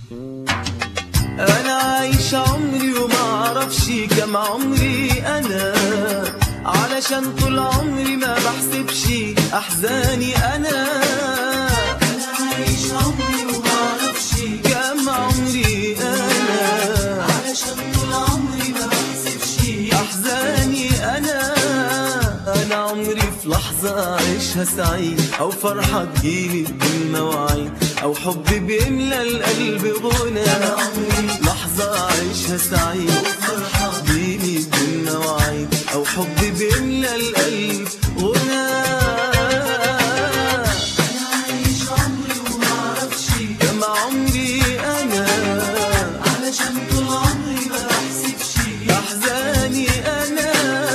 انا عايش عمري وما اعرفش كم عمري انا علشان طول عمري ما بحسبش احزاني انا انا عايش عمري وما اعرفش كم عمري انا علشان طول عمري ما بحسبش احزاني انا انا عمري في لحظة اعيشها سعيد او فرحة تجيلي بدون مواعيد او حب بيملى القلب غنى انا عمري لحظة اعيشها سعيد او فرحة تجيلي بدون مواعيد او حب بيملى القلب غنى انا عايش عمري وما اعرفش كم عمري انا علشان طول عمري ما بحسبش احزاني انا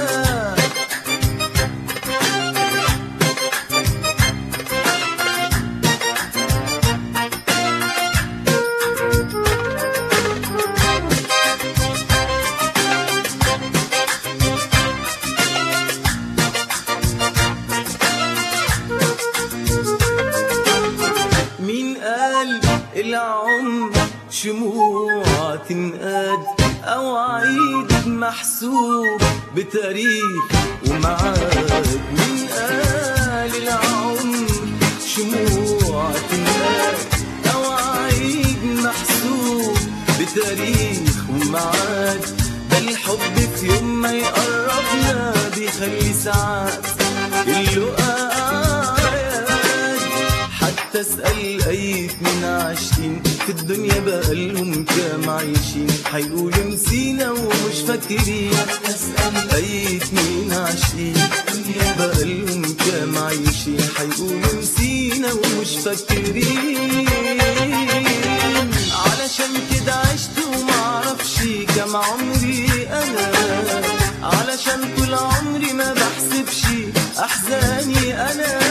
مين قال العمر شموع تنقاد او عيد محسوب بتاريخ ومعاد مين قال العمر شموع تنقاد او عيد محسوب بتاريخ ومعاد ده الحب في يوم ما يقربنا بيخلي ساعات اللقاء حتى اسأل أي اتنين عاشقين في الدنيا بقالهم كام عايشين هيقولوا نسينا ومش فاكرين اسأل أي اتنين عاشقين بقالهم كام عايشين هيقولوا نسينا ومش فاكرين علشان كده عشت ومعرفش كام عمري أنا علشان طول عمري ما بحسبش أحزاني أنا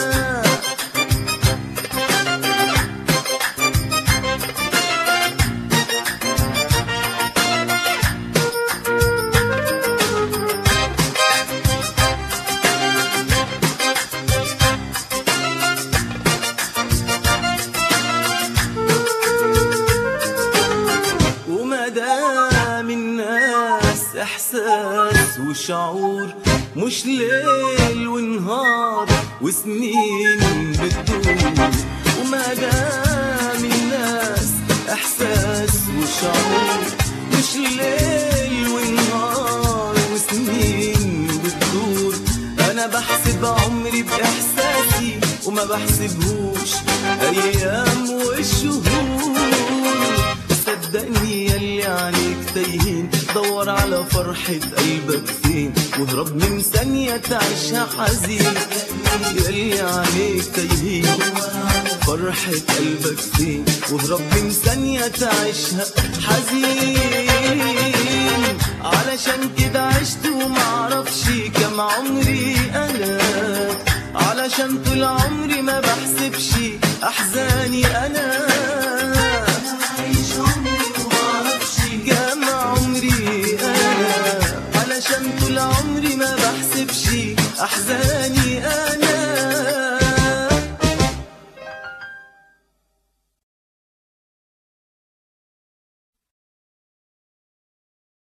وما دام الناس احساس وشعور مش ليل ونهار وسنين بتدور وما دام الناس احساس وشعور مش ليل ونهار وسنين بتدور انا بحسب عمري باحساسي وما بحسبهوش ايام وشهور صدقني يلي عليك تايهين دور على فرحة قلبك فين واهرب من ثانية تعيشها حزين يلي عليك تايهين فرحة قلبك فين واهرب من ثانية تعيشها حزين علشان كده عشت ومعرفش كم عمري أنا علشان طول عمري ما بحسبش أحزاني أنا